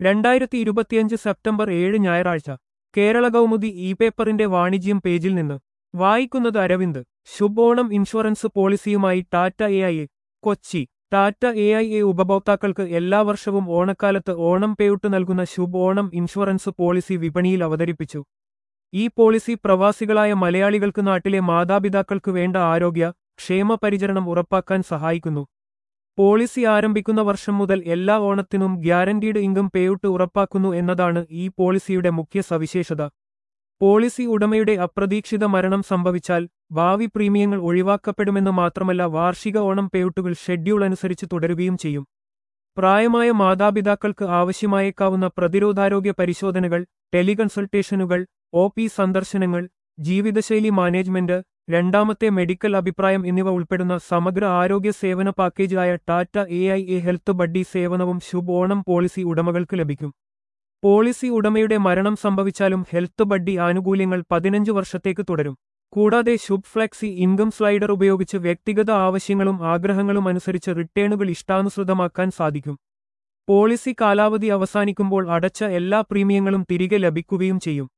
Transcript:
രണ്ടായിരത്തി ഇരുപത്തിയഞ്ച് സെപ്റ്റംബർ ഏഴ് ഞായറാഴ്ച കേരള കൗമുദി ഇ പേപ്പറിന്റെ വാണിജ്യം പേജിൽ നിന്ന് വായിക്കുന്നത് അരവിന്ദ് ശുഭോണം ഇൻഷുറൻസ് പോളിസിയുമായി Tata A I A Kochi Tata A I A ഉപഭോക്താക്കൾക്ക് എല്ലാ വർഷവും ഓണക്കാലത്ത് ഓണം പേയുട്ട് നൽകുന്ന ശുഭ് ഓണം ഇൻഷുറൻസ് പോളിസി വിപണിയിൽ അവതരിപ്പിച്ചു ഈ പോളിസി പ്രവാസികളായ മലയാളികൾക്ക് നാട്ടിലെ മാതാപിതാക്കൾക്ക് വേണ്ട ആരോഗ്യ ക്ഷേമ പരിചരണം ഉറപ്പാക്കാൻ സഹായിക്കുന്നു പോളിസി ആരംഭിക്കുന്ന വർഷം മുതൽ എല്ലാ ഓണത്തിനും ഗ്യാരണ്ടീഡ് ഇൻകം പേയുട്ട് ഉറപ്പാക്കുന്നു എന്നതാണ് ഈ പോളിസിയുടെ മുഖ്യ സവിശേഷത പോളിസി ഉടമയുടെ അപ്രതീക്ഷിത മരണം സംഭവിച്ചാൽ ഭാവി പ്രീമിയങ്ങൾ ഒഴിവാക്കപ്പെടുമെന്ന് മാത്രമല്ല വാർഷിക ഓണം പേയുട്ടുകൾ ഷെഡ്യൂൾ അനുസരിച്ച് തുടരുകയും ചെയ്യും പ്രായമായ മാതാപിതാക്കൾക്ക് ആവശ്യമായേക്കാവുന്ന പ്രതിരോധാരോഗ്യ പരിശോധനകൾ ടെലികൺസൾട്ടേഷനുകൾ ഒ പി സന്ദർശനങ്ങൾ ജീവിതശൈലി മാനേജ്മെന്റ് രണ്ടാമത്തെ മെഡിക്കൽ അഭിപ്രായം എന്നിവ ഉൾപ്പെടുന്ന സമഗ്ര ആരോഗ്യ സേവന പാക്കേജായ Tata A I A health buddy സേവനവും ശുഭ് ഓണം പോളിസി ഉടമകൾക്ക് ലഭിക്കും പോളിസി ഉടമയുടെ മരണം സംഭവിച്ചാലും ഹെൽത്ത് ബഡ്ഡി ആനുകൂല്യങ്ങൾ പതിനഞ്ച് വർഷത്തേക്ക് തുടരും കൂടാതെ ശുഭ് ഫ്ലെക്സി ഇൻകം സ്ലൈഡർ ഉപയോഗിച്ച് വ്യക്തിഗത ആവശ്യങ്ങളും ആഗ്രഹങ്ങളും അനുസരിച്ച് റിട്ടേണുകൾ ഇഷ്ടാനുസൃതമാക്കാൻ സാധിക്കും പോളിസി കാലാവധി അവസാനിക്കുമ്പോൾ അടച്ച എല്ലാ പ്രീമിയങ്ങളും തിരികെ ലഭിക്കുകയും ചെയ്യും